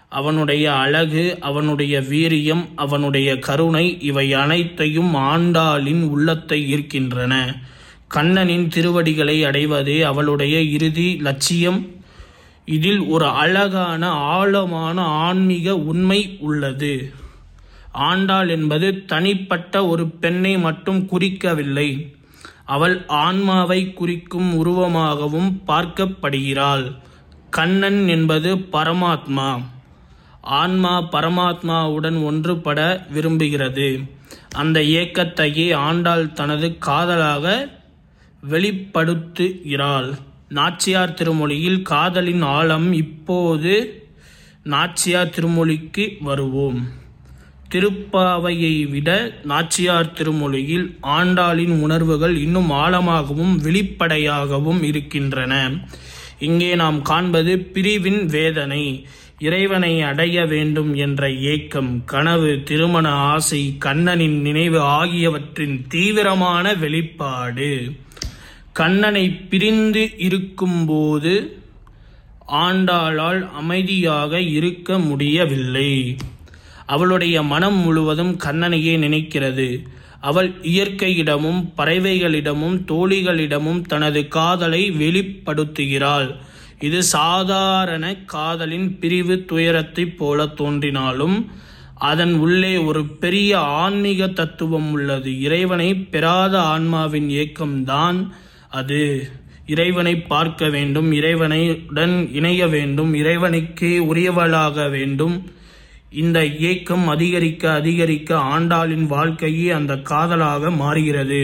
அவனுடைய அழகு அவனுடைய வீரியம் அவனுடைய கருணை இவை அனைத்தையும் ஆண்டாளின் உள்ளத்தை ஈர்க்கின்றன கண்ணனின் திருவடிகளை அடைவதே அவளுடைய இறுதி லட்சியம் இதில் ஒரு அழகான ஆழமான ஆன்மீக உண்மை உள்ளது ஆண்டாள் என்பது தனிப்பட்ட ஒரு பெண்ணை மட்டும் குறிக்கவில்லை அவள் ஆன்மாவை குறிக்கும் உருவமாகவும் பார்க்கப்படுகிறாள் கண்ணன் என்பது பரமாத்மா ஆன்மா பரமாத்மாவுடன் ஒன்றுபட விரும்புகிறது அந்த ஏக்கத்தையே ஆண்டாள் தனது காதலாக வெளிப்படுத்துகிறாள் நாச்சியார் திருமொழியில் காதலின் ஆழம் இப்போது நாச்சியார் திருமொழிக்கு வருவோம் திருப்பாவையை விட நாச்சியார் திருமொழியில் ஆண்டாளின் உணர்வுகள் இன்னும் ஆழமாகவும் வெளிப்படையாகவும் இருக்கின்றன இங்கே நாம் காண்பது பிரிவின் வேதனை இறைவனை அடைய வேண்டும் என்ற ஏக்கம் கனவு திருமண ஆசை கண்ணனின் நினைவு ஆகியவற்றின் தீவிரமான வெளிப்பாடு கண்ணனை பிரிந்து இருக்கும்போது ஆண்டாளால் அமைதியாக இருக்க முடியவில்லை அவளுடைய மனம் முழுவதும் கண்ணனையே நினைக்கிறது அவள் இயற்கையிடமும் பறவைகளிடமும் தோழிகளிடமும் தனது காதலை வெளிப்படுத்துகிறாள் இது சாதாரண காதலின் பிரிவு துயரத்தைப் போல தோன்றினாலும் அதன் உள்ளே ஒரு பெரிய ஆன்மீக தத்துவம் உள்ளது இறைவனை பெறாத ஆன்மாவின் ஏக்கம்தான் அது இறைவனை பார்க்க வேண்டும் இறைவனையுடன் இணைய வேண்டும் இறைவனுக்கே உரியவளாக வேண்டும் இந்த ஏக்கம் அதிகரிக்க அதிகரிக்க ஆண்டாளின் வாழ்க்கையே அந்த காதலாக மாறுகிறது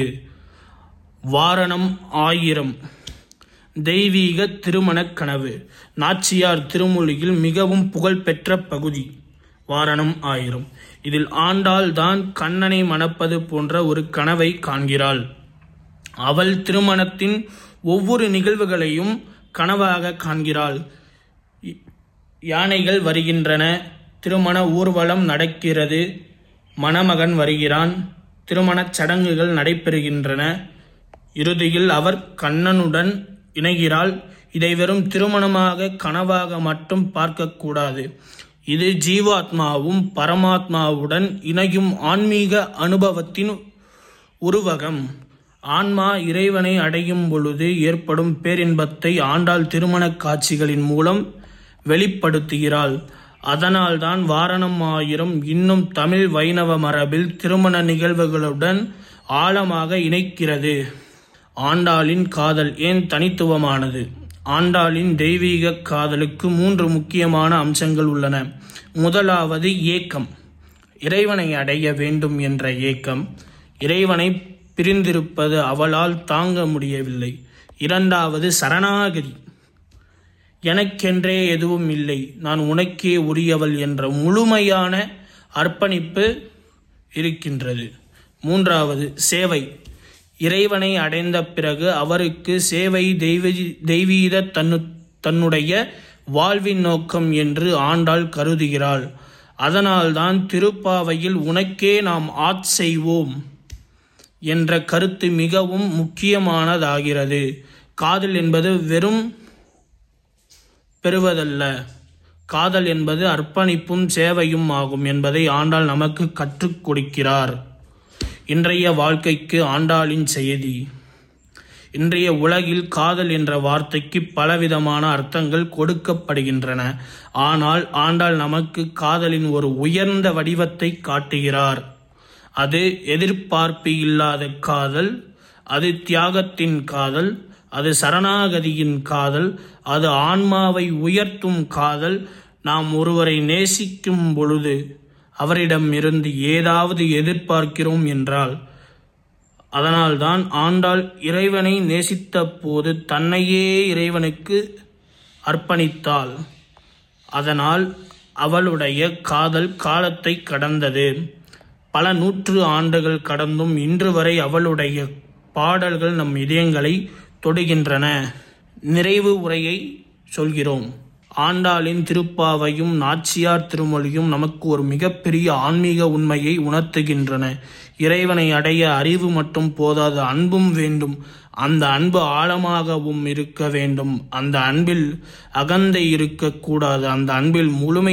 வாரணம் ஆயிரம் தெய்வீக திருமணக் கனவு நாச்சியார் திருமொழியில் மிகவும் புகழ்பெற்ற பகுதி வாரணம் ஆயிரம் இதில் ஆண்டாள் தான் கண்ணனை மணப்பது போன்ற ஒரு கனவை காண்கிறாள் அவள் திருமணத்தின் ஒவ்வொரு நிகழ்வுகளையும் கனவாக காண்கிறாள் இ- யானைகள் வருகின்றன திருமண ஊர்வலம் நடக்கிறது மணமகன் வருகிறான் திருமணச் சடங்குகள் நடைபெறுகின்றன இறுதியில் அவர் கண்ணனுடன் இணைகிறாள் இதை வெறும் திருமணமாக கனவாக மட்டும் பார்க்கக்கூடாது இது ஜீவாத்மாவும் பரமாத்மாவுடன் இணையும் ஆன்மீக அனுபவத்தின் உருவகம் ஆன்மா இறைவனை அடையும் பொழுது ஏற்படும் பேரின்பத்தை ஆண்டாள் திருமணக் காட்சிகளின் மூலம் வெளிப்படுத்துகிறாள் அதனால்தான் வாரணம் ஆயிரம் இன்னும் தமிழ் வைணவ மரபில் திருமண நிகழ்வுகளுடன் ஆழமாக இணைக்கிறது ஆண்டாளின் காதல் ஏன் தனித்துவமானது ஆண்டாளின் தெய்வீக காதலுக்கு மூன்று முக்கியமான அம்சங்கள் உள்ளன முதலாவது ஏக்கம் இறைவனை அடைய வேண்டும் என்ற ஏக்கம் இறைவனை பிரிந்திருப்பது அவளால் தாங்க முடியவில்லை இரண்டாவது சரணாகதி எனக்கென்றே எதுவும் இல்லை நான் உனக்கே உரியவள் என்ற முழுமையான அர்ப்பணிப்பு இருக்கின்றது மூன்றாவது சேவை இறைவனை அடைந்த பிறகு அவருக்கு சேவை தெய்வ தெய்வீக தன்னு தன்னுடைய வாழ்வின் நோக்கம் என்று ஆண்டாள் கருதுகிறாள் அதனால்தான் திருப்பாவையில் உனக்கே நாம் ஆட் செய்வோம் என்ற கருத்து மிகவும் முக்கியமானதாகிறது காதல் என்பது வெறும் பெறுவதல்ல காதல் என்பது அர்ப்பணிப்பும் சேவையும் ஆகும் என்பதை ஆண்டாள் நமக்கு கற்றுக் கொடுக்கிறார் இன்றைய வாழ்க்கைக்கு ஆண்டாளின் செய்தி இன்றைய உலகில் காதல் என்ற வார்த்தைக்கு பலவிதமான அர்த்தங்கள் கொடுக்கப்படுகின்றன ஆனால் ஆண்டாள் நமக்கு காதலின் ஒரு உயர்ந்த வடிவத்தை காட்டுகிறார் அது எதிர்பார்ப்பு இல்லாத காதல் அது தியாகத்தின் காதல் அது சரணாகதியின் காதல் அது ஆன்மாவை உயர்த்தும் காதல் நாம் ஒருவரை நேசிக்கும் பொழுது அவரிடம் இருந்து ஏதாவது எதிர்பார்க்கிறோம் என்றால் அதனால்தான் ஆண்டாள் இறைவனை நேசித்த போது தன்னையே இறைவனுக்கு அர்ப்பணித்தாள் அதனால் அவளுடைய காதல் காலத்தை கடந்தது பல நூற்று ஆண்டுகள் கடந்தும் இன்று வரை அவளுடைய பாடல்கள் நம் இதயங்களை தொடுகின்றன நிறைவு உரையை சொல்கிறோம் ஆண்டாளின் திருப்பாவையும் நாச்சியார் திருமொழியும் நமக்கு ஒரு மிகப்பெரிய ஆன்மீக உண்மையை உணர்த்துகின்றன இறைவனை அடைய அறிவு மட்டும் போதாது அன்பும் வேண்டும் அந்த அன்பு ஆழமாகவும் இருக்க வேண்டும் அந்த அன்பில் அகந்தை இருக்கக்கூடாது அந்த அன்பில் முழுமை